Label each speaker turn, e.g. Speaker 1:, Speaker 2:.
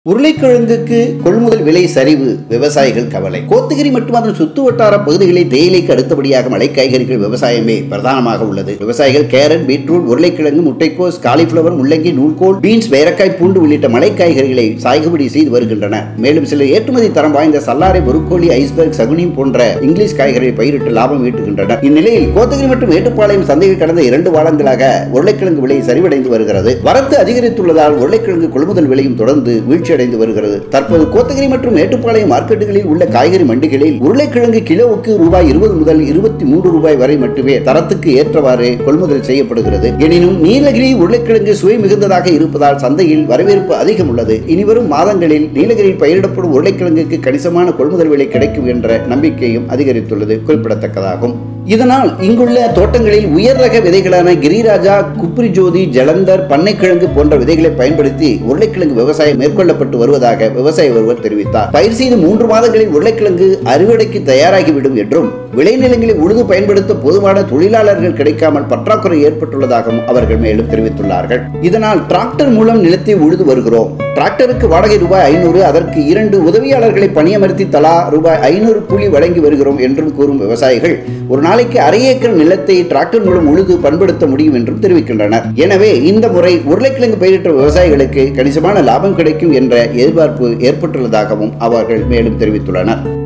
Speaker 1: உருளைக்கிழங்குக்கு கொள்முதல் விலை சரிவு விவசாயிகள் கவலை கோத்தகிரி மற்றும் அதன் சுத்து வட்டார பகுதிகளில் தேயிலைக்கு அடுத்தபடியாக மலை காய்கறிகள் விவசாயமே பிரதானமாக உள்ளது விவசாயிகள் கேரட் பீட்ரூட் உருளைக்கிழங்கு முட்டைக்கோஸ் காலிஃபிளவர் முள்ளங்கி நூல்கோல் பீன்ஸ் வேரக்காய் பூண்டு உள்ளிட்ட மலை காய்கறிகளை சாகுபடி செய்து வருகின்றனர் மேலும் சில ஏற்றுமதி தரம் வாய்ந்த சல்லாரை பொருக்கோழி ஐஸ்பர்க் சகுனி போன்ற இங்கிலீஷ் காய்கறிகளை பயிரிட்டு லாபம் ஈட்டுகின்றனர் இந்நிலையில் கோத்தகிரி மற்றும் மேட்டுப்பாளையம் சந்தையில் கடந்த இரண்டு வாரங்களாக உருளைக்கிழங்கு விலை சரிவடைந்து வருகிறது வரத்து அதிகரித்துள்ளதால் உருளைக்கிழங்கு கொள்முதல் விலையும் தொடர்ந்து வீழ்ச்சியடைந்து வருகிறது தற்போது கோத்தகிரி மற்றும் மேட்டுப்பாளையம் மார்க்கெட்டுகளில் உள்ள காய்கறி மண்டிகளில் உருளைக்கிழங்கு கிலோவுக்கு ரூபாய் இருபது முதல் இருபத்தி மூன்று ரூபாய் வரை மட்டுமே தரத்துக்கு ஏற்றவாறு கொள்முதல் செய்யப்படுகிறது எனினும் நீலகிரி உருளைக்கிழங்கு சுவை மிகுந்ததாக இருப்பதால் சந்தையில் வரவேற்பு அதிகம் உள்ளது இனிவரும் மாதங்களில் நீலகிரியில் பயிரிடப்படும் உருளைக்கிழங்குக்கு கணிசமான கொள்முதல் விலை கிடைக்கும் என்ற நம்பிக்கையும் அதிகரித்துள்ளது குறிப்பிடத்தக்கதாகும் இதனால் இங்குள்ள தோட்டங்களில் உயர் ரக விதைகளான கிரிராஜா குப்ரி ஜோதி ஜலந்தர் பண்ணைக்கிழங்கு போன்ற விதைகளை பயன்படுத்தி உருளைக்கிழங்கு விவசாயம் மேற்கொள்ளப்பட்டு வருவதாக விவசாயி ஒருவர் தெரிவித்தார் பயிர் செய்து மூன்று மாதங்களில் உருளைக்கிழங்கு அறுவடைக்கு தயாராகிவிடும் என்றும் விளைநிலங்களில் உழுது பயன்படுத்த போதுமான தொழிலாளர்கள் கிடைக்காமல் பற்றாக்குறை ஏற்பட்டுள்ளதாகவும் அவர்கள் மேலும் தெரிவித்துள்ளார்கள் இதனால் டிராக்டர் மூலம் நிலத்தை உழுது வருகிறோம் டிராக்டருக்கு வாடகை ரூபாய் ஐநூறு அதற்கு இரண்டு உதவியாளர்களை பணியமர்த்தி தலா ரூபாய் ஐநூறு கூலி வழங்கி வருகிறோம் என்றும் கூறும் விவசாயிகள் ஒரு நாளைக்கு அரை ஏக்கர் நிலத்தை டிராக்டர் மூலம் உழுது பண்படுத்த முடியும் என்றும் தெரிவிக்கின்றனர் எனவே இந்த முறை உருளைக்கிழங்கு பயிரிட்ட விவசாயிகளுக்கு கணிசமான லாபம் கிடைக்கும் என்ற எதிர்பார்ப்பு ஏற்பட்டுள்ளதாகவும் அவர்கள் மேலும் தெரிவித்துள்ளனர்